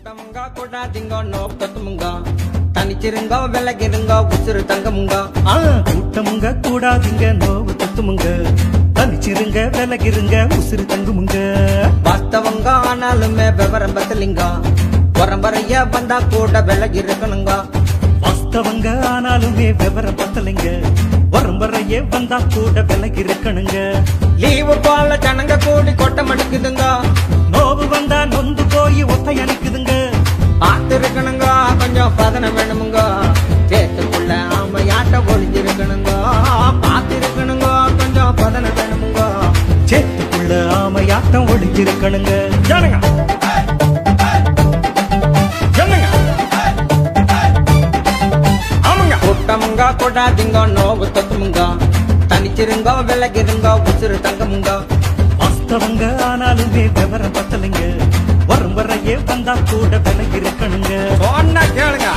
கூட்டமுங்க கூடாதீங்க நோக்கத்துமுங்க தனிச்சிருங்க விலகிருங்க உசுறு தங்கமுங்க ஆ, கூட்டமுங்க கூடாதுங்க நோவு தத்துமுங்க தனிச்சிருங்க விலகிருங்க உசுறு தங்குமுங்க வாஸ்தவங்க ஆனாலுமே விவரம் பத்தலிங்க பரம்பரைய வந்தா கூட விலகி இருக்கணுங்க வாஸ்தவங்க ஆனாலுமே விவரம் பத்தலைங்க வரம்பறையே வந்தா கூட விலகி இருக்கணுங்க லீவு போல ஜனங்க கூடி கொட்டம் அடிக்குதுங்க நோவு வந்தா நொந்து போய் ஒத்தை அணிக்குதுங்க பார்த்து இருக்கணுங்க கொஞ்சம் பதனம் வேணுமுங்க சேத்துக்குள்ள ஆமையாட்ட ஒளிஞ்சிருக்கணுங்க பார்த்து இருக்கணுங்க கொஞ்சம் பதனம் வேணுமுங்க சேத்துக்குள்ள ஆமையாட்டம் ஒளிஞ்சிருக்கணுங்க ஜனங்க ஜனங்க ஆமாங்க கூட்டமுங்க கொடாதீங்க நோவு தொத்துமுங்க தனிச்சிருங்க விலகிருங்க உசுறு தங்கமுங்க வாஸ்தவங்க ஆனாலுமே விவரம் பத்தலைங்க வரம்பறையே வந்தா கூட விலகி இருக்கணுங்க சொன்னா கேளுங்க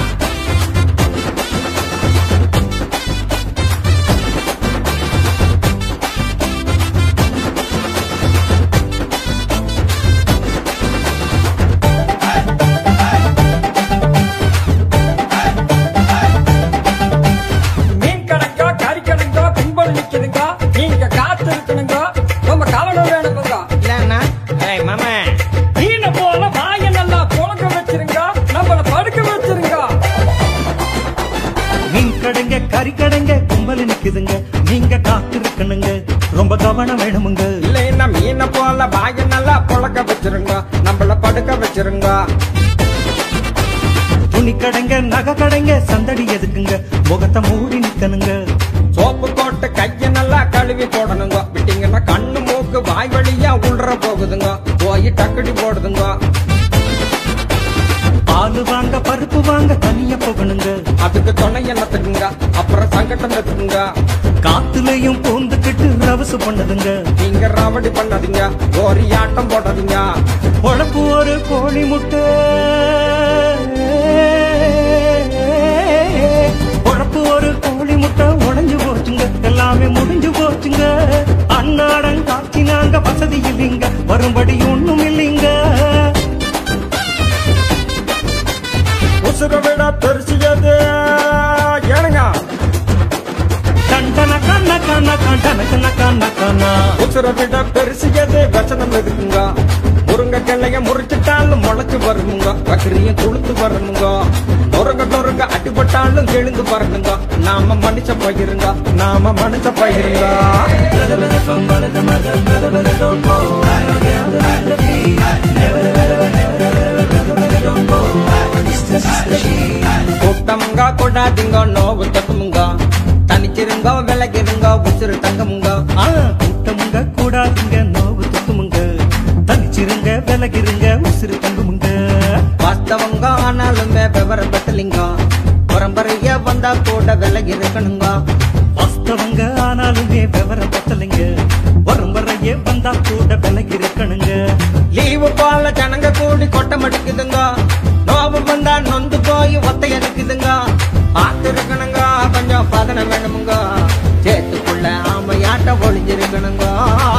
மீன் கடைக்கோ கறி கடைக்கோ கும்பல் நிக்குதுங்க நீங்க காத்து இருக்கணுங்க ரொம்ப கவனம் வேணுங்க இல்லன்னா ஏய் மாமா மீனை போல வாய நல்லா புழக்க வச்சிருங்க நம்மள படுக்க வச்சிருங்க மீன் கடைங்க கறி கடைங்க கும்பல் நிக்குதுங்க நீங்க காத்து இருக்கணுங்க ரொம்ப கவனம் வேணுமுங்க இல்லைன்னா மீனை போல வாய நல்லா புழக்க வச்சிருங்க நம்மள படுக்க வச்சிருங்க துணி கடைங்க நகை கடைங்க சந்தடி எதுக்குங்க முகத்தை மூடி நிக்கணுங்க சோப்பு போட்டு கைய நல்லா கழுவி போடணுங்க விட்டீங்கன்னா கண்ணு மூக்கு வாய் வழியா உள்ற போகுதுங்க போய் டக்கடி போடுதுங்க பால் வாங்க பருப்பு வாங்க தனியா போகணுங்க அதுக்கு துணை என்னத்துக்குங்க அப்புறம் சங்கடம் எதுக்குங்க காத்துலயும் பூந்துக்கிட்டு ரவசு பண்ணுதுங்க நீங்க ராவடி பண்ணாதீங்க ஒரு ஆட்டம் போடாதீங்க பொழப்பு ஒரு கோழி முட்டை பொழப்பு ஒரு கோழி முட்டை உடைஞ்சு போச்சுங்க எல்லாமே முடிஞ்சு போச்சுங்க அன்னாடம் காய்ச்சினாங்க வசதி இல்லைங்க வரும்படி ஒண்ணும் இல்லைங்க உசுர விட பெருசியது ஏனுங்க கண்டன கண்ண கண்ண கண்டன கண்ண கண்ண கண்ணா உசுர விட பெருசியது வச்சனம் எதுக்குங்க முருங்க கிளைய முறிச்சிட்டாலும் முளைச்சு வருமுங்க பக்கரியும் துளுத்து வரணுங்க நொறுங்க நொறுங்க அடிபட்டாலும் எழுந்து வரணுங்க நாம மனுஷ பயிருங்க நாம மனுஷ பயிருங்க கூட்டமுங்க கொடாதீங்க நோவு தக்குமுங்க தனிச்சிருங்க விலகிருங்க உசுறு தங்கமுங்க ஆ, கூட்டமுங்க கூடாதுங்க நோவு துத்துமுங்க தனிச்சிருங்க விலகிருங்க உசுறு தங்குமுங்க வாஸ்தவங்க ஆனாலுமே விவரம் பத்தலிங்க பரம்பரைய வந்தா கூட விலகி இருக்கணுங்க வாஸ்தவங்க ஆனாலுமே விவரம் பத்தலைங்க வரும் வரையே வந்தா கூட விலகி இருக்கணுங்க லீவு போல ஜனங்க கூடி கொட்டம் அடிக்குதுங்க நோவு வந்தா நொந்து போய் ஒத்தை அடிக்குதுங்க பார்த்து இருக்கணுங்க கொஞ்சம் பதனம் வேணுமுங்க சேத்துக்குள்ள ஆமையாட்ட ஒளிஞ்சிருக்கணுங்க